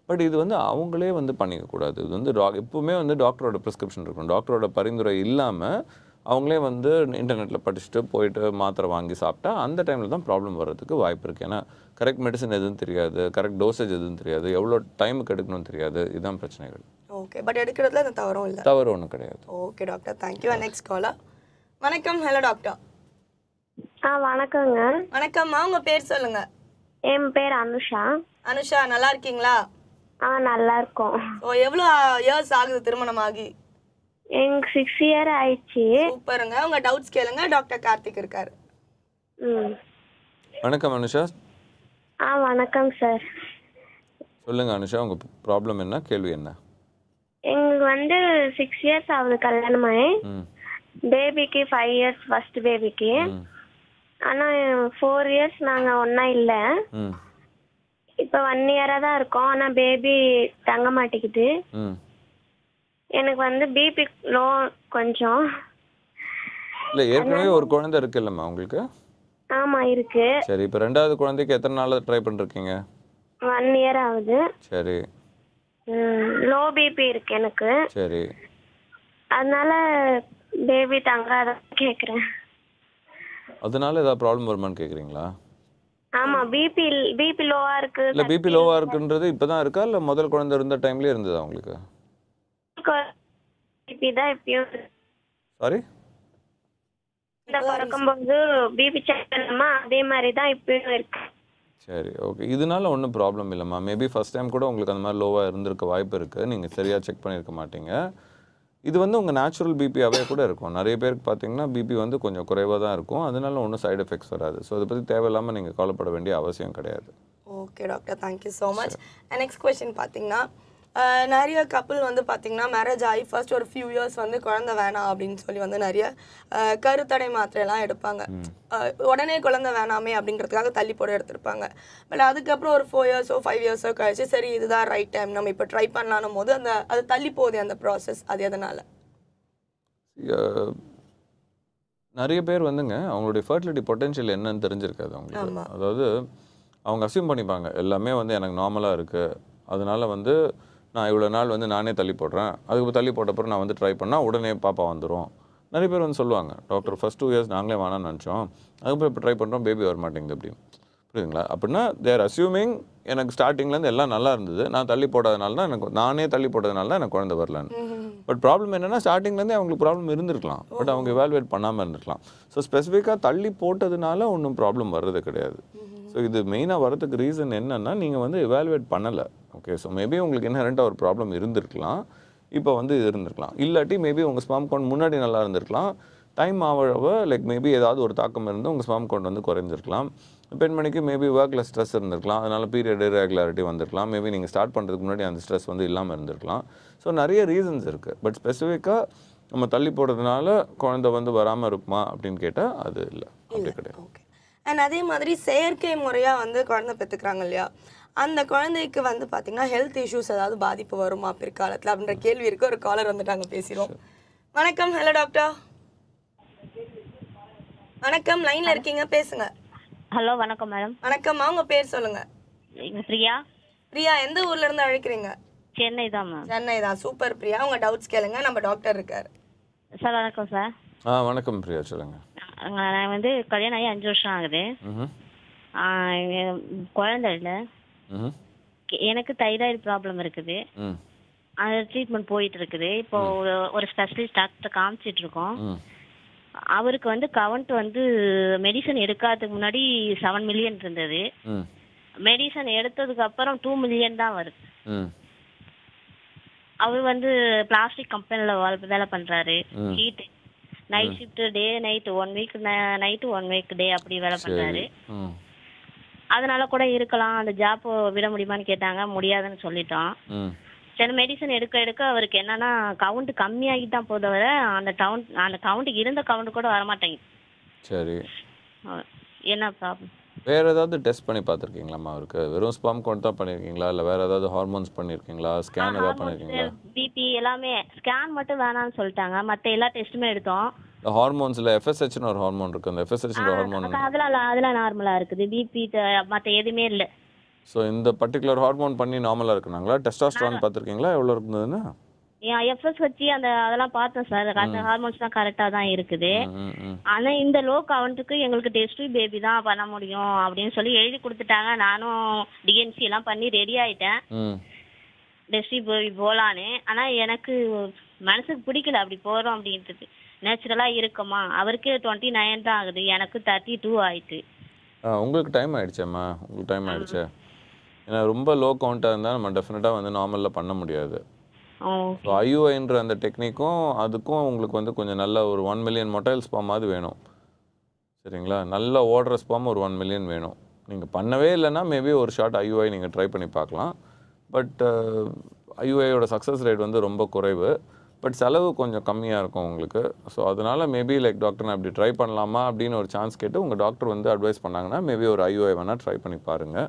Speaker 2: பட் இது வந்து அவங்களே வந்து பண்ணிக்க கூடாது இது வந்து doc- எப்பவுமே வந்து டாக்டரோட ப்ரிஸ்கிரிப்ஷன் இருக்கணும் டாக்டரோட பரிந்துரை இல்லாமல் அவங்களே வந்து இன்டர்நெட்டில் படிச்சுட்டு போயிட்டு மாத்திரை வாங்கி சாப்பிட்டா அந்த டைமில் தான் ப்ராப்ளம் வர்றதுக்கு வாய்ப்பு இருக்குது ஏன்னா கரெக்ட் மெடிசன் எதுவும் தெரியாது கரெக்ட் டோசேஜ் எதுவும் தெரியாது எவ்வளோ டைமுக்கு எடுக்கணும்னு தெரியாது இதுதான் பிரச்சனைகள்
Speaker 1: ஓகே பட் எடுக்கிறதுல அந்த தவறும் இல்லை
Speaker 2: தவறு ஒன்றும் கிடையாது
Speaker 1: okay doctor thank you next caller வணக்கம் ஹலோ டாக்டர்
Speaker 5: ஆ வணக்கங்க
Speaker 1: வணக்கம்மா உங்க பேர் சொல்லுங்க
Speaker 5: என் பேர் அனுஷா
Speaker 1: அனுஷா நல்லா இருக்கீங்களா
Speaker 5: ஆ நல்லா இருக்கோம்
Speaker 1: ஓ எவ்வளோ இயர்ஸ் ஆகுது திருமணம் ஆகி
Speaker 5: எங்க சிக்ஸ் இயர் ஆயிடுச்சு
Speaker 1: சூப்பருங்க உங்க டவுட்ஸ் கேளுங்க டாக்டர் கார்த்திக் இருக்காரு
Speaker 5: ம்
Speaker 2: வணக்கம் அனுஷா
Speaker 5: ஆ வணக்கம் சார்
Speaker 2: சொல்லுங்கள் அனுஷா உங்கள் ப்ராப்ளம் என்ன கேள்வி என்ன
Speaker 5: எங்களுக்கு வந்து சிக்ஸ் இயர்ஸ் ஆகுது கல்யாணமாயி
Speaker 2: ம்
Speaker 5: பேபிக்கு ஃபைவ் இயர்ஸ் ஃபர்ஸ்ட் பேபிக்கு
Speaker 2: ம்
Speaker 5: ஆனால் ஃபோர் இயர்ஸ் நாங்கள் ஒன்றா இல்லை
Speaker 2: ம்
Speaker 5: இப்போ ஒன் இயராக தான் இருக்கோம் ஆனால் பேபி தங்க மாட்டேங்குது
Speaker 2: ம்
Speaker 5: எனக்கு வந்து பிபி லோ கொஞ்சம்
Speaker 2: இல்லை ஏற்கனவே ஒரு குழந்தை இருக்குல்லம்மா உங்களுக்கு
Speaker 5: ஆமாம் இருக்கு
Speaker 2: சரி இப்போ ரெண்டாவது குழந்தைக்கு எத்தனை நாளாக ட்ரை பண்ணிருக்கீங்க
Speaker 5: ஒன் இயர் ஆகுது
Speaker 2: சரி
Speaker 5: லோ பிபி இருக்கு எனக்கு
Speaker 2: சரி
Speaker 5: அதனால பேபி தங்காத கேக்குறேன்
Speaker 2: அதனால ஏதாவது ப்ராப்ளம் வருமான்னு கேட்குறீங்களா
Speaker 5: ஆமா பிபி பிபி லோவா இருக்கு
Speaker 2: இல்லை பிபி லோவாக இருக்குன்றது இப்போ தான் இருக்கா இல்லை முதல் குழந்தை இருந்த டைம்லேயே இருந்ததா உங்களுக்கு
Speaker 5: பிபி தான் இப்பயும்
Speaker 2: சாரி
Speaker 5: இந்த பிறக்கும்போது பிபி செக் பண்ணோமா அதே மாதிரி தான் இப்பயும் இருக்கு
Speaker 2: சரி ஓகே இதனால ஒன்றும் ப்ராப்ளம் இல்லைம்மா மேபி ஃபர்ஸ்ட் டைம் கூட உங்களுக்கு அந்த மாதிரி லோவாக இருந்திருக்க வாய்ப்பு இருக்குது நீங்கள் சரியாக செக் பண்ணியிருக்க மாட்டீங்க இது வந்து உங்கள் நேச்சுரல் பிபியாகவே கூட இருக்கும் நிறைய பேருக்கு பார்த்தீங்கன்னா பிபி வந்து கொஞ்சம் குறைவாக தான் இருக்கும் அதனால ஒன்றும் சைடு எஃபெக்ட்ஸ் வராது ஸோ அதை பற்றி தேவையில்லாமல் நீங்கள் கவலைப்பட வேண்டிய அவசியம் கிடையாது
Speaker 1: okay doctor thank you so much next question பார்த்தீங்கன்னா அஹ், நிறைய கப்பல் வந்து பார்த்தீங்கன்னா மேரேஜ் ஆகி ஃபர்ஸ்ட் ஒரு ஃபியூ இயர்ஸ் வந்து குழந்தை வேணாம் அப்படின்னு சொல்லி வந்து நிறைய அஹ், கருத்தடை மாத்திரையெல்லாம் எடுப்பாங்க அஹ், உடனே குழந்தை வேணாமே அப்படின்றதுக்காக தள்ளி போட எடுத்திருப்பாங்க பட் அதுக்கப்புறம் ஒரு ஃபோர் இயர்ஸோ ஃபைவ் இயர்ஸோ கழிச்சு சரி இதுதான் ரைட் டைம் நம்ம இப்போ ட்ரை பண்ணலான்னும் போது அந்த அது தள்ளி போகுது அந்த ப்ராசஸ் அது எதனால
Speaker 2: அஹ், நிறைய பேர் வந்துங்க அவங்களுடைய ஃபர்டிலிட்டி பொட்டென்ஷியல் என்னன்னு தெரிஞ்சிருக்காது அவங்களுக்கு
Speaker 1: ஆமா.
Speaker 2: அதாவது அவங்க அசியூம் பண்ணிப்பாங்க எல்லாமே வந்து எனக்கு நார்மலாக இருக்குது அதனால வந்து நான் இவ்வளோ நாள் வந்து நானே தள்ளி போடுறேன் அதுக்கு தள்ளி போட்டப்பறம் நான் வந்து ட்ரை பண்ணால் உடனே பாப்பா வந்துடும் நிறைய பேர் வந்து சொல்லுவாங்க டாக்டர் ஃபர்ஸ்ட் டூ இயர்ஸ் நாங்களே வேணாம்னு நினச்சோம் அதுக்கப்புறம் இப்போ ட்ரை பண்ணுறோம் பேபி வர மாட்டேங்குது அப்படின்னு புரியுதுங்களா அப்படின்னா தேர் அசியூமிங் எனக்கு ஸ்டார்டிங்லேருந்து எல்லாம் நல்லா இருந்தது நான் தள்ளி போடாதனால தான் எனக்கு நானே தள்ளி போட்டதுனால தான் எனக்கு குழந்தை வரலன்னு பட் ப்ராப்ளம் என்னன்னா ஸ்டார்டிங்லேருந்தே அவங்களுக்கு ப்ராப்ளம் இருந்திருக்கலாம் பட் அவங்க எவாலுவேட் பண்ணாமல் இருந்திருக்கலாம் ஸோ ஸ்பெசிஃபிக்காக தள்ளி போட்டதுனால ஒன்றும் ப்ராப்ளம் வர்றது கிடையாது ஸோ இது மெயினாக வரதுக்கு ரீசன் என்னன்னா நீங்கள் வந்து எவாலுவேட் பண்ணலை ஓகே ஸோ மேபி உங்களுக்கு இன்ஹரண்ட்டாக ஒரு ப்ராப்ளம் இருந்திருக்கலாம் இப்போ வந்து இது இருந்திருக்கலாம் இல்லாட்டி மேபி உங்கள் ஸ்பாம் கவுண்ட் முன்னாடி நல்லா இருந்திருக்கலாம் டைம் ஆவழவ லைக் மேபி ஏதாவது ஒரு தாக்கம் இருந்து உங்கள் ஸ்பாம் கவுண்ட் வந்து குறைஞ்சிருக்கலாம் பெண்மணிக்கு மேபி ஒர்க்கில் ஸ்ட்ரெஸ் இருந்திருக்கலாம் அதனால பீரியட் ரெகுலாரிட்டி வந்திருக்கலாம் மேபி நீங்கள் ஸ்டார்ட் பண்ணுறதுக்கு முன்னாடி அந்த ஸ்ட்ரெஸ் வந்து இல்லாமல் இருந்திருக்கலாம் ஸோ நிறைய ரீசன்ஸ் இருக்குது பட் ஸ்பெசிஃபிக்காக நம்ம தள்ளி போடுறதுனால குழந்தை வந்து வராமல் இருக்குமா அப்படின்னு கேட்டால் அது இல்லை அப்படி கிடையாது
Speaker 1: ஓகே அண்ட் அதே மாதிரி செயற்கை முறையாக வந்து குழந்தை பெற்றுக்கிறாங்க இல்லையா அந்த குழந்தைக்கு வந்து பார்த்தீங்கன்னா ஹெல்த் இஷ்யூஸ் ஏதாவது பாதிப்பு வருமா பிற்காலத்தில் அப்படின்ற கேள்வி இருக்கு ஒரு காலர் வந்துட்டாங்க பேசிடுவோம் வணக்கம் ஹலோ டாக்டர் வணக்கம் லைன்ல இருக்கீங்க பேசுங்க
Speaker 6: ஹலோ வணக்கம் மேடம்
Speaker 1: வணக்கம்மா உங்க பேர் சொல்லுங்க
Speaker 6: எங்க பிரியா
Speaker 1: பிரியா எந்த ஊர்ல இருந்து அழைக்கிறீங்க
Speaker 6: சென்னை தான் மேம்
Speaker 1: சென்னை தான் சூப்பர் பிரியா உங்க டவுட்ஸ் கேளுங்க நம்ம டாக்டர் இருக்காரு
Speaker 6: சார் வணக்கம் சார்
Speaker 2: ஆ வணக்கம் பிரியா சொல்லுங்கள்
Speaker 6: நான் வந்து கல்யாணம் ஆகி அஞ்சு வருஷம் ஆகுது
Speaker 2: ம்
Speaker 6: ஆ, எ- குழந்தை இல்லை
Speaker 2: ம்
Speaker 6: எனக்கு தைராய்டு ப்ராப்ளம் இருக்குது
Speaker 2: ம்
Speaker 6: அது ட்ரீட்மெண்ட் போயிட்டு இருக்குது இப்போ ஒரு ஒரு ஸ்பெஷலிஸ்ட் டாக்டர் காமிச்சிட்டு இருக்கோம்
Speaker 2: ம்
Speaker 6: அவருக்கு வந்து கவுண்ட் வந்து மெடிசன் எடுக்காததுக்கு முன்னாடி செவன் மில்லியன் இருந்தது
Speaker 2: ம்
Speaker 6: மெடிசன் எடுத்ததுக்கு அப்புறம் டூ மில்லியன் தான் வருது
Speaker 2: ம்
Speaker 6: அவர் வந்து பிளாஸ்டிக் கம்பெனியில் வேலை பண்றாரு
Speaker 2: ம்.
Speaker 6: Heat night shift day night one week night one week day அப்படி வேலை பண்றாரு
Speaker 2: ம்
Speaker 6: அதனால கூட இருக்கலாம் அந்த ஜாப் விட முடியுமான்னு கேட்டாங்க முடியாதுன்னு சொல்லிட்டோம்
Speaker 2: ம்
Speaker 6: சில மெடிசன் எடுக்க எடுக்க அவருக்கு என்னன்னா கவுண்ட் கம்மியாகிட்டு தான் போத வர அந்த கவுண்ட் அந்த கவுண்ட்டுக்கு இருந்த கவுண்ட் கூட வரமாட்டேங்குது
Speaker 2: சரி
Speaker 6: அஹ் என்ன ப்ராப்ளம்
Speaker 2: வேற ஏதாவது டெஸ்ட் பண்ணி பார்த்துருக்கீங்களாம்மா அவருக்கு வெறும் ஸ்பாம் கவுண்ட் தான் பண்ணியிருக்கீங்களா இல்லை வேற ஏதாவது ஹார்மோன்ஸ் பண்ணியிருக்கீங்களா ஸ்கேன் ஏதாவது பண்ணியிருக்கீங்களா
Speaker 6: பிபி எல்லாமே ஸ்கேன் மட்டும் வேணாம்னு சொல்லிட்டாங்க மத்த எல்லா டெஸ்ட்டுமே எடுத்தோம்
Speaker 2: இந்த ஹார்மோன்ஸில் எஃப்எஸ்ஹெச்னு ஒரு ஹார்மோன் இருக்குது அந்த எஃப்எஸ்ஹெச்ன்ற ஹார்மோன்
Speaker 6: அதெல்லாம் அதெல்லாம் நார்மலா இருக்குது பிபி மத்த எதுவுமே இல்ல
Speaker 2: ஸோ இந்த பர்டிகுலர் ஹார்மோன் பண்ணி நார்மலாக இருக்குனாங்களா டெஸ்டாஸ்ட்ரான் பார்த்துருக்கீங்களா எவ்வளோ இருந்ததுன்னு
Speaker 6: என் எஃப்எஸ் வச்சு அந்த அதெல்லாம் பார்த்தேன் சார் அந்த ஹார்மோன்ஸ்லாம் கரெக்டாக தான் இருக்குது
Speaker 2: ம், ம்.
Speaker 6: ஆனா இந்த லோ கவுண்ட்டுக்கு எங்களுக்கு டெஸ்ட் பேபி தான் பண்ண முடியும் அப்படின்னு சொல்லி எழுதி கொடுத்துட்டாங்க நானும் டிஎன்சி எல்லாம் பண்ணி ரெடி ஆயிட்டேன்
Speaker 2: ம்
Speaker 6: டெஸ்ட் பேபி போலான்னு ஆனா எனக்கு மனசுக்கு பிடிக்கல அப்படி போறோம் அப்படின்றது நேச்சுரலா இருக்குமா அவருக்கு டுவெண்ட்டி நைன் தான் ஆகுது எனக்கு தேர்ட்டி டூ ஆயிட்டு
Speaker 2: ஆ உங்களுக்கு டைம் ஆயிடுச்சேம்மா உங்களுக்கு டைம் ஆயிடுச்சே ஏன்னா ரொம்ப லோ கவுண்ட்டாக இருந்தால் நம்ம டெஃபினட்டாக வந்து நார்மலில் பண்ண முடியாது
Speaker 6: ஓ
Speaker 2: ஸோ ஐயூஐன்ற அந்த டெக்னிக்கும் அதுக்கும் உங்களுக்கு வந்து கொஞ்சம் நல்ல ஒரு ஒன் மில்லியன் மொட்டைல் ஸ்பாமாவது வேணும் சரிங்களா நல்ல ஓடுற ஸ்பாம் ஒரு ஒன் மில்லியன் வேணும் நீங்கள் பண்ணவே இல்லைன்னா மேபி ஒரு ஷார்ட் ஐயூஐ நீங்கள் ட்ரை பண்ணி பார்க்கலாம் பட் ஐயூஐயோட சக்ஸஸ் ரேட் வந்து ரொம்ப குறைவு பட் செலவு கொஞ்சம் கம்மியாக இருக்கும் உங்களுக்கு ஸோ அதனால் மேபி லைக் டாக்டர் நான் இப்படி ட்ரை பண்ணலாமா அப்படின்னு ஒரு சான்ஸ் கேட்டு உங்கள் டாக்டர் வந்து அட்வைஸ் பண்ணாங்கன்னா மேபி ஒரு ஐயூஐ வேணால் ட்ரை பண்ணி பாருங்கள்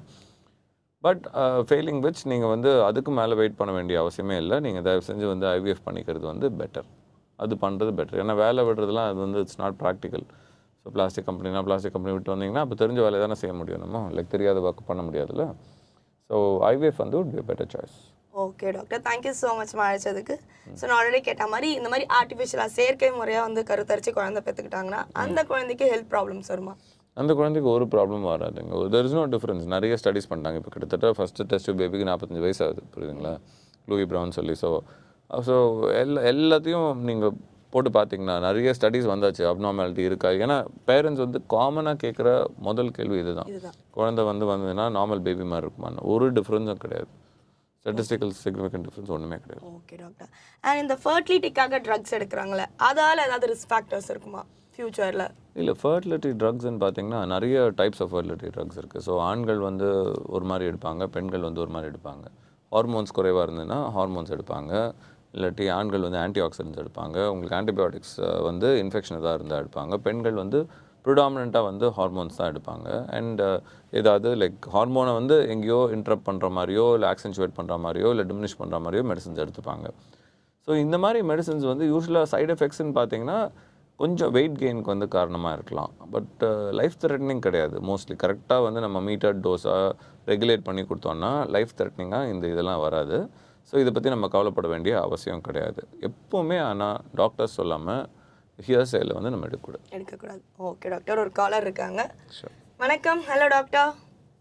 Speaker 2: பட் ஃபெயிலிங் விச் நீங்கள் வந்து அதுக்கு மேலே வெயிட் பண்ண வேண்டிய அவசியமே இல்லை நீங்கள் தயவு செஞ்சு வந்து ஐவிஎஃப் பண்ணிக்கிறது வந்து பெட்டர் அது பண்ணுறது பெட்டர் ஏன்னா வேலை விடுறதுலாம் அது வந்து it's not practical so plastic கம்பெனினா பிளாஸ்டிக் கம்பெனி விட்டு வந்தீங்கன்னா அப்போ தெரிஞ்ச வேலையை தானே செய்ய முடியும் நம்ம லைக் தெரியாத ஒர்க் பண்ண முடியாதுல்ல ஸோ ஐவிஎஃப் வந்து would be a better choice
Speaker 1: okay doctor thank you so much அழைச்சதுக்கு ஸோ நான் ஆல்ரெடி கேட்ட மாதிரி இந்த மாதிரி ஆர்டிஃபிஷியலாக செயற்கை முறையாக வந்து கருத்தரிச்சு குழந்தை பெற்றுக்கிட்டாங்கன்னா அந்த குழந்தைக்கு ஹெல்த் ப்ராப்ளம்ஸ் வருமா
Speaker 2: அந்த குழந்தைக்கு ஒரு ப்ராப்ளம் வராதுங்க தெர் இஸ் நோ டிஃப்ரென்ஸ் நிறைய ஸ்டடீஸ் பண்ணிட்டாங்க இப்போ கிட்டத்தட்ட ஃபஸ்ட்டு டெஸ்ட் பேபிக்கு நாற்பத்தஞ்சு வயசு ஆகுது புரியுதுங்களா லூயி ப்ரௌன் சொல்லி ஸோ ஸோ எல்லா எல்லாத்தையும் நீங்கள் போட்டு பார்த்தீங்கன்னா நிறைய ஸ்டடீஸ் வந்தாச்சு அப்நார்மாலிட்டி இருக்கா ஏன்னா பேரண்ட்ஸ் வந்து காமனாக கேட்குற முதல் கேள்வி இதுதான்
Speaker 1: இதுதான்.
Speaker 2: குழந்தை வந்து வந்ததுன்னா நார்மல் பேபி மாதிரி இருக்குமான்னு ஒரு டிஃப்ரென்ஸும் கிடையாது ஸ்டாட்டிஸ்டிக்கல் சிக்னிஃபிகண்ட் டிஃப்ரென்ஸ் ஒன்றுமே கிடையாது
Speaker 1: ஓகே டாக்டர் அண்ட் இந்த ஃபர்டிலிட்டிக்காக ட்ரக்ஸ் எடுக்கிறாங்களே அதால் ஏதாவது ரிஸ்க் ஃபேக்டர்ஸ் இருக்குமா ஃப்யூச்சரில்
Speaker 2: இல்லை ஃபர்டிலிட்டி ட்ரக்ஸ்ன்னு பார்த்தீங்கன்னா நிறைய டைப்ஸ் ஆஃப் ஃபர்டிலிட்டி ட்ரக்ஸ் இருக்குது ஸோ ஆண்கள் வந்து ஒரு மாதிரி எடுப்பாங்க பெண்கள் வந்து ஒரு மாதிரி எடுப்பாங்க ஹார்மோன்ஸ் குறைவாக இருந்ததுன்னா ஹார்மோன்ஸ் எடுப்பாங்க இல்லாட்டி ஆண்கள் வந்து ஆன்டி ஆக்சிடென்ட்ஸ் எடுப்பாங்க உங்களுக்கு ஆன்டிபயோட்டிக்ஸ் வந்து இன்ஃபெக்ஷன் எதாவது இருந்தால் எடுப்பாங்க பெண்கள் வந்து ப்ரிடாமினண்ட்டாக வந்து ஹார்மோன்ஸ் தான் எடுப்பாங்க அண்ட் ஏதாவது லைக் ஹார்மோனை வந்து எங்கேயோ இன்ட்ரப்ட் பண்ணுற மாதிரியோ இல்லை ஆக்சென்ச்சுவேட் பண்ணுற மாதிரியோ இல்லை டிமினிஷ் பண்ணுற மாதிரியோ மெடிசன்ஸ் எடுத்துப்பாங்க ஸோ இந்த மாதிரி மெடிசன்ஸ் வந்து யூஸ்வலாக சைடு எஃபெக்ட்ஸ்னு பார்த்தீங்கன்னா கொஞ்சம் வெயிட் கெயினுக்கு வந்து காரணமாக இருக்கலாம் பட் லைஃப் த்ரெட்னிங் கிடையாது மோஸ்ட்லி கரெக்டாக வந்து நம்ம மீட்டர் டோஸாக ரெகுலேட் பண்ணி கொடுத்தோம்னா லைஃப் த்ரெட்னிங்காக இந்த இதெல்லாம் வராது ஸோ இதை பற்றி நம்ம கவலைப்பட வேண்டிய அவசியம் கிடையாது எப்போவுமே ஆனால் டாக்டர்ஸ் சொல்லாமல் ஹியர்சையில் வந்து நம்ம எடுக்கக்கூடாது
Speaker 1: எடுக்கக்கூடாது ஓகே டாக்டர் ஒரு காலர் இருக்காங்க
Speaker 2: Sure.
Speaker 1: வணக்கம் ஹலோ டாக்டர்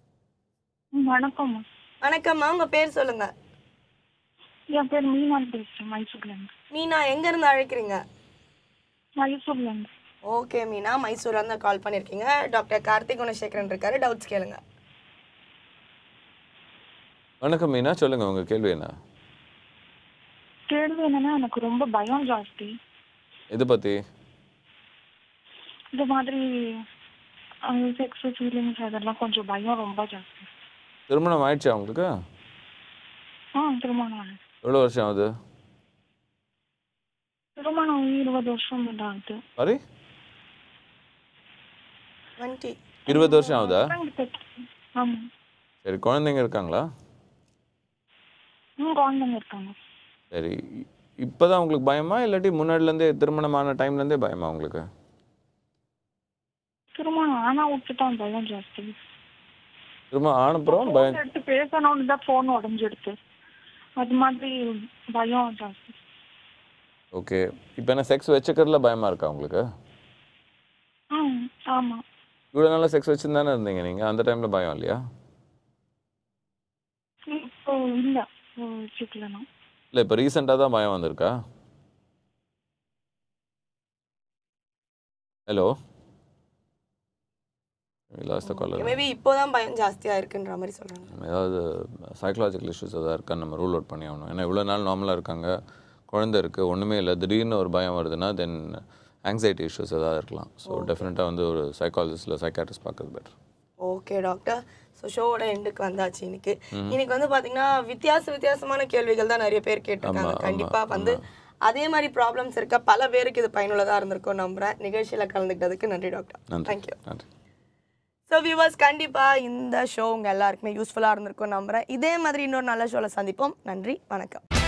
Speaker 5: வணக்கம்
Speaker 1: வணக்கம்மா உங்கள் பேர் சொல்லுங்க
Speaker 5: என் பேர் மீனா பேசுறேன் மைசூர்லேருந்து
Speaker 1: மீனா எங்கேருந்து அழைக்கிறீங்க
Speaker 5: மைசூர்லேருந்து
Speaker 1: ஓகே மீனா மைசூர்லேருந்து கால் பண்ணியிருக்கீங்க டாக்டர் கார்த்திக் குணசேகரன் இருக்காரு டவுட்ஸ் கேளுங்க
Speaker 2: வணக்கம் மீனா சொல்லுங்கள் உங்கள் கேள்வி என்ன
Speaker 5: கேள்வி என்னன்னா எனக்கு ரொம்ப பயம் ஜாஸ்தி
Speaker 2: இதை பற்றி
Speaker 5: இந்த மாதிரி செக்ஸ் ஃபீலிங்ஸ் அதெல்லாம் கொஞ்சம் பயம் ரொம்ப ஜாஸ்தி
Speaker 2: திருமணம் ஆயிடுச்சா உங்களுக்கு
Speaker 5: ஆ திருமணம் ஆகுது.
Speaker 2: எவ்வளோ வருஷம் ஆகுது
Speaker 5: திருமணம் ஆகி இருபது வருஷம் தான் ஆகுது
Speaker 2: சாரி
Speaker 1: டுவெண்ட்டி
Speaker 2: இருபது வருஷம் ஆகுதா
Speaker 5: ஆமாம்
Speaker 2: சரி குழந்தைங்க இருக்காங்களா
Speaker 5: ம் குழந்தைங்க இருக்காங்க
Speaker 2: சரி இப்போதான் உங்களுக்கு பயமா இல்லாட்டி முன்னாடிலேருந்தே திருமணமான டைம்லேருந்தே பயமா உங்களுக்கு
Speaker 5: திருமணம் ஆனா விட்டுட்டான் பயம் ஜாஸ்தி
Speaker 2: திரும்ப ஆனப்புறம் பயம்
Speaker 5: Phone எடுத்து பேசணும்னு தான் ஃபோன் உடஞ்சிடுது அது மாதிரி பயம் ஜாஸ்தி
Speaker 2: ஓகே இப்போ என்ன செக்ஸ் வச்சுக்கிறதுல பயமா இருக்கா உங்களுக்கு
Speaker 5: ஆ ஆமா
Speaker 2: இவ்வளோ நாளாக செக்ஸ் வச்சுருந்தானே இருந்தீங்க நீங்கள் அந்த டைமில் பயம் இல்லையா
Speaker 5: இப்போ இல்ல இப்போ வச்சுக்கலனா
Speaker 2: இல்லை இப்போ ரீசெண்டாக தான் பயம் வந்திருக்கா ஹலோ லாஸ்ட் காலர்
Speaker 1: மேபி இப்போதான் பயம் ஜாஸ்தியா இருக்குன்ற மாதிரி சொல்றாங்க
Speaker 2: ஏதாவது சைக்கலாஜிக்கல் இஷ்யூஸ் எதாவது இருக்கான்னு நம்ம ரூல் அவுட் பண்ணி ஆகணும் ஏன்னா இவ்வளோ நாள் நார்மலாக இருக்காங்க குழந்தை இருக்குது ஒன்றுமே இல்லை திடீர்னு ஒரு பயம் வருதுன்னா தென் ஆங்ஸைட்டி இஷ்யூஸ் எதாவது இருக்கலாம் ஸோ டெஃபினட்டாக வந்து ஒரு சைக்காலஜிஸ்ட்டில் சைக்காட்ரிஸ்ட் பார்க்கறது பெட்டர்
Speaker 1: ஓகே டாக்டர் ஸோ ஷோவோட எண்டுக்கு வந்தாச்சு இன்னைக்கு இன்னைக்கு வந்து பாத்தீங்கன்னா வித்தியாச வித்தியாசமான கேள்விகள் தான் நிறைய பேர் கேட்டிருக்காங்க
Speaker 2: ஆமா, ஆமா,
Speaker 1: கண்டிப்பா வந்து அதே மாதிரி ப்ராப்ளம்ஸ் இருக்க பல பேருக்கு இது பயனுள்ளதா இருந்திருக்கும் நம்புறேன் நிகழ்ச்சியில கலந்துக்கிட்டதுக்கு நன்றி டாக்டர்
Speaker 2: நன்றி
Speaker 1: தேங்க்யூ
Speaker 2: நன்றி
Speaker 1: ஸோ வியூவர்ஸ் கண்டிப்பாக இந்த ஷோ உங்கள் எல்லாருக்குமே யூஸ்ஃபுல்லாக இருந்திருக்கும் நம்புறேன் இதே மாதிரி இன்னொரு நல்ல ஷோவில் சந்திப்போம் நன்றி வணக்கம்